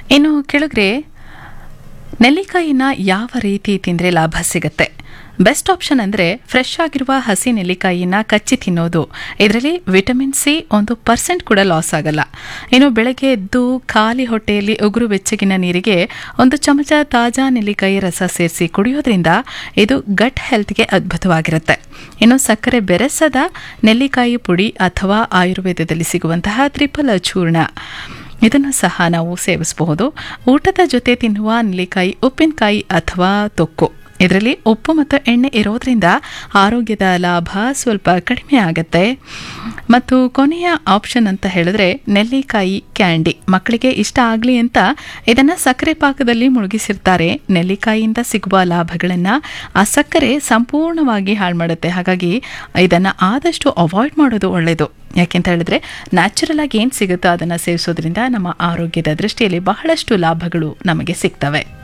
ಇನ್ನು ಕೆಳಗ್ರೆ ನೆಲ್ಲಿಕಾಯಿನ ಯಾವ ರೀತಿ ತಿಂದರೆ ಲಾಭ ಸಿಗುತ್ತೆ ಬೆಸ್ಟ್ ಆಪ್ಷನ್ ಅಂದರೆ ಫ್ರೆಶ್ ಆಗಿರುವ ಹಸಿ ನೆಲ್ಲಿಕಾಯಿನ ಕಚ್ಚಿ ತಿನ್ನೋದು ಇದರಲ್ಲಿ ವಿಟಮಿನ್ ಸಿ ಒಂದು ಪರ್ಸೆಂಟ್ ಕೂಡ ಲಾಸ್ ಆಗಲ್ಲ ಇನ್ನು ಬೆಳಗ್ಗೆ ಎದ್ದು ಖಾಲಿ ಹೊಟ್ಟೆಯಲ್ಲಿ ಉಗುರು ಬೆಚ್ಚಗಿನ ನೀರಿಗೆ ಒಂದು ಚಮಚ ತಾಜಾ ನೆಲ್ಲಿಕಾಯಿ ರಸ ಸೇರಿಸಿ ಕುಡಿಯೋದ್ರಿಂದ ಇದು ಗಟ್ ಹೆಲ್ತ್ಗೆ ಅದ್ಭುತವಾಗಿರುತ್ತೆ ಇನ್ನು ಸಕ್ಕರೆ ಬೆರೆಸದ ನೆಲ್ಲಿಕಾಯಿ ಪುಡಿ ಅಥವಾ ಆಯುರ್ವೇದದಲ್ಲಿ ಸಿಗುವಂತಹ ತ್ರಿಫಲ ಚೂರ್ಣ ಇದನ್ನು ಸಹ ನಾವು ಸೇವಿಸಬಹುದು ಊಟದ ಜೊತೆ ತಿನ್ನುವ ನೆಲ್ಲಿಕಾಯಿ ಉಪ್ಪಿನಕಾಯಿ ಅಥವಾ ತೊಕ್ಕು ಇದರಲ್ಲಿ ಉಪ್ಪು ಮತ್ತು ಎಣ್ಣೆ ಇರೋದ್ರಿಂದ ಆರೋಗ್ಯದ ಲಾಭ ಸ್ವಲ್ಪ ಕಡಿಮೆ ಆಗುತ್ತೆ ಮತ್ತು ಕೊನೆಯ ಆಪ್ಷನ್ ಅಂತ ಹೇಳಿದ್ರೆ ನೆಲ್ಲಿಕಾಯಿ ಕ್ಯಾಂಡಿ ಮಕ್ಕಳಿಗೆ ಇಷ್ಟ ಆಗಲಿ ಅಂತ ಇದನ್ನು ಸಕ್ಕರೆ ಪಾಕದಲ್ಲಿ ಮುಳುಗಿಸಿರ್ತಾರೆ ನೆಲ್ಲಿಕಾಯಿಯಿಂದ ಸಿಗುವ ಲಾಭಗಳನ್ನು ಆ ಸಕ್ಕರೆ ಸಂಪೂರ್ಣವಾಗಿ ಹಾಳು ಮಾಡುತ್ತೆ ಹಾಗಾಗಿ ಇದನ್ನು ಆದಷ್ಟು ಅವಾಯ್ಡ್ ಮಾಡೋದು ಒಳ್ಳೆಯದು ಯಾಕೆಂತ ಹೇಳಿದ್ರೆ ನ್ಯಾಚುರಲ್ ಆಗಿ ಏನು ಸಿಗುತ್ತೋ ಅದನ್ನು ಸೇವಿಸೋದ್ರಿಂದ ನಮ್ಮ ಆರೋಗ್ಯದ ದೃಷ್ಟಿಯಲ್ಲಿ ಬಹಳಷ್ಟು ಲಾಭಗಳು ನಮಗೆ ಸಿಗ್ತವೆ